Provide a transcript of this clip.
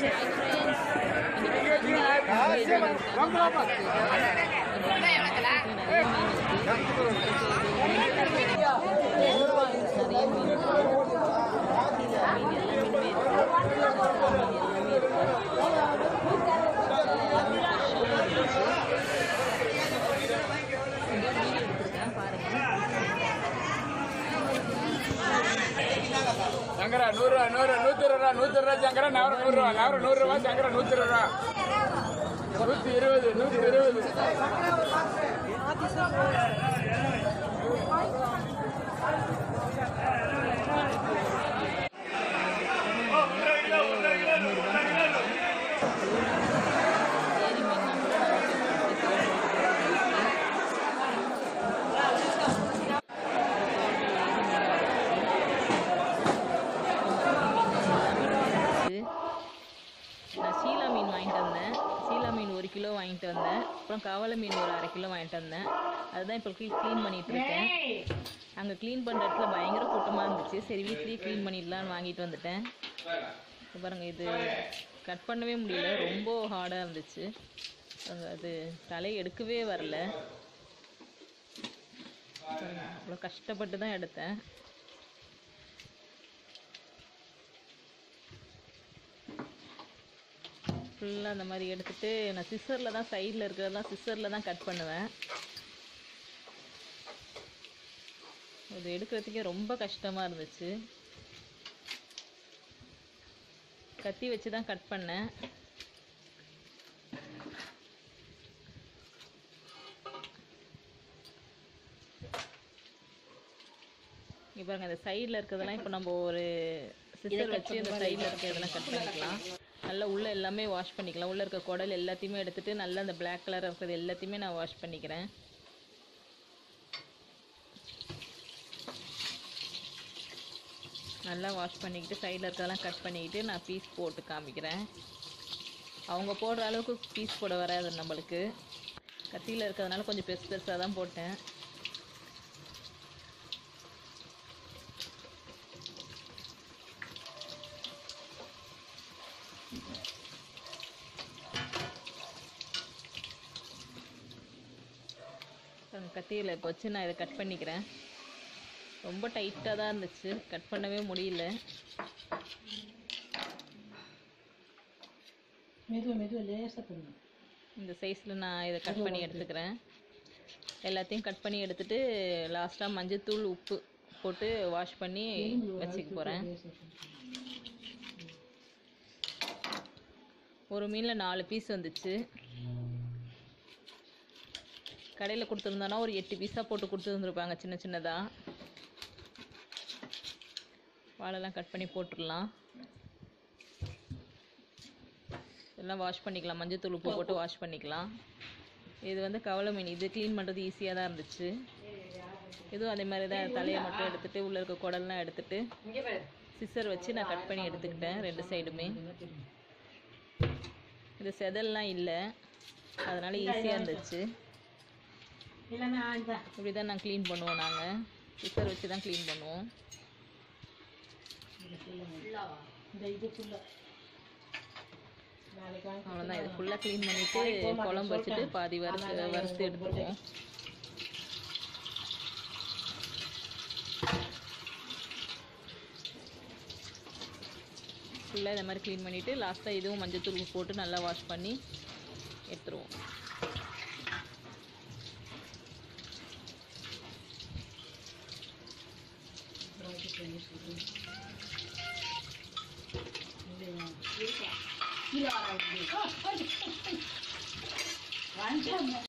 சங்கரா நூறு ரூபா நூறு நூத்தி இருபது ரூபா நூத்தி இருபது ரூபா சங்கரா நவரம் நூறு ரூபா நவரம் நூறு ரூபா சங்கரா நூத்தி இருபது ரூபா நூத்தி இருபது நூத்தி இருபது நான் சீலா மீன் வாங்கிட்டு வந்தேன் சீலா மீன் ஒரு கிலோ வாங்கிட்டு வந்தேன் அப்புறம் கவலை மீன் ஒரு அரை கிலோ வாங்கிட்டு வந்தேன் அதுதான் இப்போ க்ளீன் பண்ணிட்டு இருக்கேன் அங்கே க்ளீன் பண்ணுற இடத்துல பயங்கர கூட்டமாக இருந்துச்சு சரி வீட்லேயே க்ளீன் பண்ணிடலான்னு வாங்கிட்டு வந்துட்டேன் இப்ப பாருங்க இது கட் பண்ணவே முடியல ரொம்ப ஹார்டாக இருந்துச்சு பாருங்க, அது தலை எடுக்கவே வரல பாருங்க, அவ்வளோ கஷ்டப்பட்டு தான் எடுத்தேன் ஃபுல்லாக அந்த மாதிரி எடுத்துட்டு நான் சிஸ்ஸரில் தான் சைடில் இருக்கிறதெல்லாம் சிஸ்ஸரில் தான் கட் பண்ணுவேன் இது எடுக்கிறதுக்கே ரொம்ப கஷ்டமாக இருந்துச்சு கத்தி வச்சு தான் கட் பண்ணேன் இங்கே பாருங்க இந்த சைடில் இருக்கிறதெல்லாம் இப்போ நம்ம ஒரு சிஸ்டர் வச்சு இந்த சைடில் இருக்கிறதெல்லாம் கட் பண்ணிக்கலாம் நல்லா உள்ளே எல்லாமே வாஷ் பண்ணிக்கலாம் உள்ளே இருக்க குடல் எல்லாத்தையுமே எடுத்துட்டு நல்லா அந்த Black கலர் இருக்கிறது எல்லாத்தையுமே நான் வாஷ் பண்ணிக்கிறேன் நல்லா வாஷ் பண்ணிக்கிட்டு சைடில் இருக்கிறதெல்லாம் கட் பண்ணிக்கிட்டு நான் பீஸ் போட்டு காமிக்கிறேன் அவங்க போடுற அளவுக்கு பீஸ் போட வராது நம்மளுக்கு கத்தியில் இருக்கிறதுனால கொஞ்சம் பெருசு பெருசாக தான் போட்டேன் கத்தியில் இப்போ வச்சு நான் இதை கட் பண்ணிக்கிறேன் ரொம்ப டைட்டாக தான் இருந்துச்சு கட் பண்ணவே முடியல மெதுவா மெதுவா லேசா பண்ணு இந்த சைஸில் நான் இதை கட் பண்ணி எடுத்துக்கிறேன் எல்லாத்தையும் கட் பண்ணி எடுத்துட்டு லாஸ்ட்டாக மஞ்சத்தூள் உப்பு போட்டு வாஷ் பண்ணி வச்சுக்க போகிறேன் லேசா பண்ணு. ஒரு மீனில் நாலு பீஸ் வந்துச்சு கடையில் கொடுத்துருந்தோன்னா ஒரு எட்டு பீஸாக போட்டு கொடுத்துருந்துருப்பாங்க சின்ன சின்னதாக வாழைலாம் கட் பண்ணி போட்டுடலாம் எல்லாம் வாஷ் பண்ணிக்கலாம் மஞ்சத்தூள் உப்பு போட்டு வாஷ் பண்ணிக்கலாம் இது வந்து கவலை மீன் இது க்ளீன் பண்ணுறது ஈஸியாக தான் இருந்துச்சு இதுவும் அதே மாதிரி தான் தலையை மட்டும் எடுத்துட்டு உள்ளே இருக்க குடல்லாம் எடுத்துட்டு சிசர் வச்சு நான் கட் பண்ணி எடுத்துக்கிட்டேன் ரெண்டு சைடுமே இது செதல்லாம் இல்லை அதனால ஈஸியாக இருந்துச்சு இல்லைன்னா இந்த இப்படி தான் நான் க்ளீன் பண்ணுவோம் நாங்கள் சிசர் வச்சு தான் க்ளீன் பண்ணுவோம் இந்த இது ஃபுல்லா நாளைக்கு வாங்கி அவ்வளோதான் இது ஃபுல்லாக க்ளீன் பண்ணிவிட்டு குழம்பு வச்சுட்டு பாதி வறுத்து வறுத்து எடுத்துருவோம் ஃபுல்லாக இந்த மாதிரி க்ளீன் பண்ணிவிட்டு லாஸ்ட்டாக இதுவும் மஞ்சத்தூள் உப்பு போட்டு நல்லா வாஷ் பண்ணி எடுத்துருவோம் கீழே வராது வாங்கிட்டாங்க